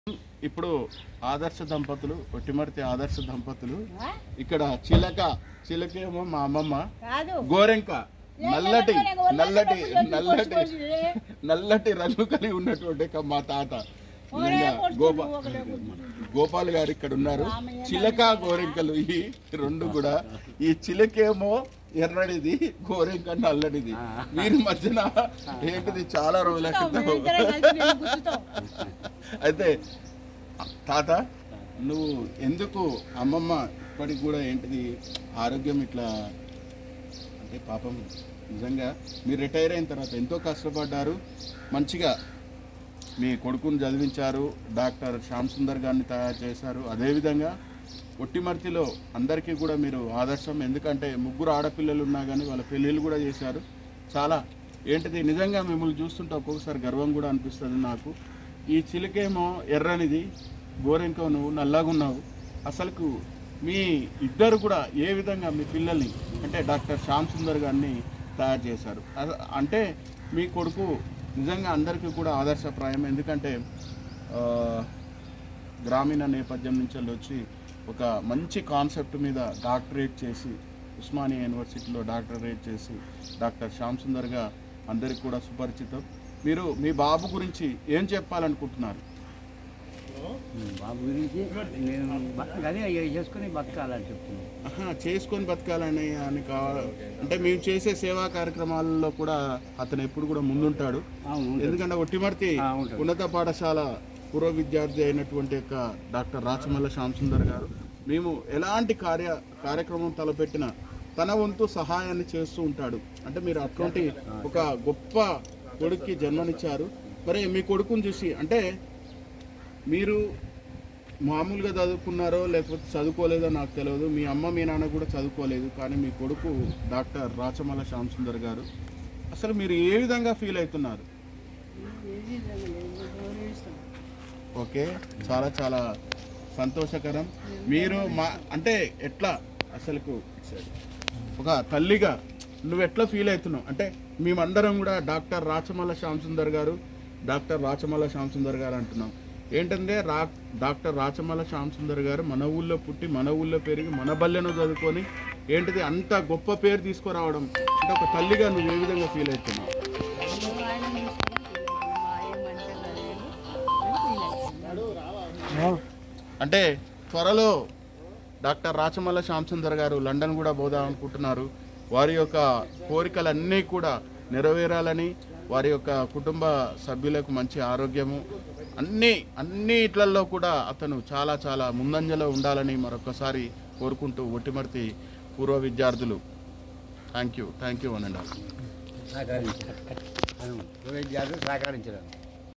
ఇప్పుడు ఆదర్శ దంపతులు ఒట్టిమర్తి ఆదర్శ దంపతులు ఇక్కడ చిలక చిలకేమో మా అమ్మమ్మ కాదు గోరెంక నల్లటి నల్లటి నల్లటి నల్లటి రంగు కలిగి ఉన్నటువంటి ఒక మా తాత నిజంగా గోపా గోపాల్ గారు ఇక్కడ ఉన్నారు చిలక గోరెంకలు ఈ రెండు కూడా ఈ చిలకేమో ఎర్రడిది గోరెంక నల్లడిది వీరి మధ్యన ఏంటిది చాలా రోజుల క్రితం అయితే తాత నువ్వు ఎందుకు అమ్మమ్మ ఇప్పటికి కూడా ఏంటిది ఆరోగ్యం ఇట్లా అంటే పాపం నిజంగా మీరు రిటైర్ అయిన తర్వాత ఎంతో కష్టపడ్డారు మంచిగా మీ కొడుకుని చదివించారు డాక్టర్ శ్యామ్ సుందర్ గారిని తయారు చేశారు అదేవిధంగా ఒట్టిమర్తిలో అందరికీ కూడా మీరు ఆదర్శం ఎందుకంటే ముగ్గురు ఆడపిల్లలు ఉన్నా కానీ వాళ్ళ పెళ్ళిళ్ళు కూడా చేశారు చాలా ఏంటిది నిజంగా మిమ్మల్ని చూస్తుంటే ఒక్కొక్కసారి గర్వం కూడా అనిపిస్తుంది నాకు ఈ చిలుకేమో ఎర్రనిది గోరెంకో నువ్వు నల్లగా ఉన్నావు అసలుకు మీ ఇద్దరు కూడా ఏ విధంగా మీ పిల్లల్ని అంటే డాక్టర్ శ్యామ్ సుందర్ గారిని తయారు చేశారు అద- అంటే మీ కొడుకు నిజంగా అందరికీ కూడా ఆదర్శప్రాయం ఎందుకంటే ఆ, గ్రామీణ నేపథ్యం నుంచి వెళ్ళి వచ్చి ఒక మంచి కాన్సెప్ట్ మీద డాక్టరేట్ చేసి ఉస్మానియా యూనివర్సిటీలో డాక్టరేట్ చేసి డాక్టర్ శ్యామ్ సుందర్గా అందరికి కూడా సుపరిచితం మీరు మీ బాబు గురించి ఏం చెప్పాలనుకుంటున్నారు బాబు గురించి నేను బ- అదే ఇక చేసుకుని బతకాలని చెప్తున్నాను ఆహా, చేసుకొని బతకాలని అని కావాలి అంటే మేము చేసే సేవా కార్యక్రమాల్లో కూడా అతను ఎప్పుడు కూడా ముందుంటాడు అవును ఉంటుంది. ఎందుకంటే ఒట్టిమర్తి ఆ, ఉంటుంది. ఉన్నత పాఠశాల పూర్వ విద్యార్థి అయినటువంటి యొక్క డాక్టర్ రాచమల్ల శ్యామ్ సుందర్ గారు మేము ఎలాంటి కార్య కార్యక్రమం తలపెట్టినా తన వంతు సహాయాన్ని చేస్తూ ఉంటాడు అంటే మీరు అటువంటి ఒక గొప్ప కొడుక్కి జన్మనిచ్చారు మరి మీ కొడుకుని చూసి అంటే మీరు మామూలుగా చదువుకున్నారో లేకపోతే చదువుకోలేదో నాకు తెలియదు మీ అమ్మ మీ నాన్న కూడా చదువుకోలేదు కానీ మీ కొడుకు డాక్టర్ రాచమల్ల శ్యామ్ సుందర్ గారు అసలు మీరు ఏ విధంగా ఫీల్ అవుతున్నారు ఓకే చాలా చాలా సంతోషకరం మీరు మా అంటే ఎట్లా అసలుకు ఒక తల్లిగా నువ్వు ఎట్లా ఫీల్ అవుతున్నావు అంటే మేమందరం కూడా డాక్టర్ రాచమల్ల శ్యామ్ సుందర్ గారు డాక్టర్ రాచమల్ల శ్యామ్ సుందర్ గారు అంటున్నాం ఏంటంటే రా డాక్టర్ రాచమల్ల శ్యామ్ సుందర్ గారు మన ఊళ్ళో పుట్టి మన ఊళ్ళో పెరిగి మన బల్లెను చదువుకొని ఏంటిది అంత గొప్ప పేరు తీసుకురావడం అంటే ఒక తల్లిగా నువ్వు ఏ విధంగా ఫీల్ అవుతున్నావు అంటే త్వరలో డాక్టర్ రాచమల్ల శ్యామ్ సుందర్ గారు లండన్ కూడా పోదాం అనుకుంటున్నారు వారి యొక్క కోరికలన్నీ కూడా నెరవేరాలని వారి యొక్క కుటుంబ సభ్యులకు మంచి ఆరోగ్యము అన్ని అన్నిట్లలో కూడా అతను చాలా చాలా ముందంజలో ఉండాలని మరొకసారి కోరుకుంటూ ఒట్టిమర్తి పూర్వ విద్యార్థులు థ్యాంక్ యూ థ్యాంక్ యూ అనండి సహకరించారు విద్యార్థులు సహకరించారు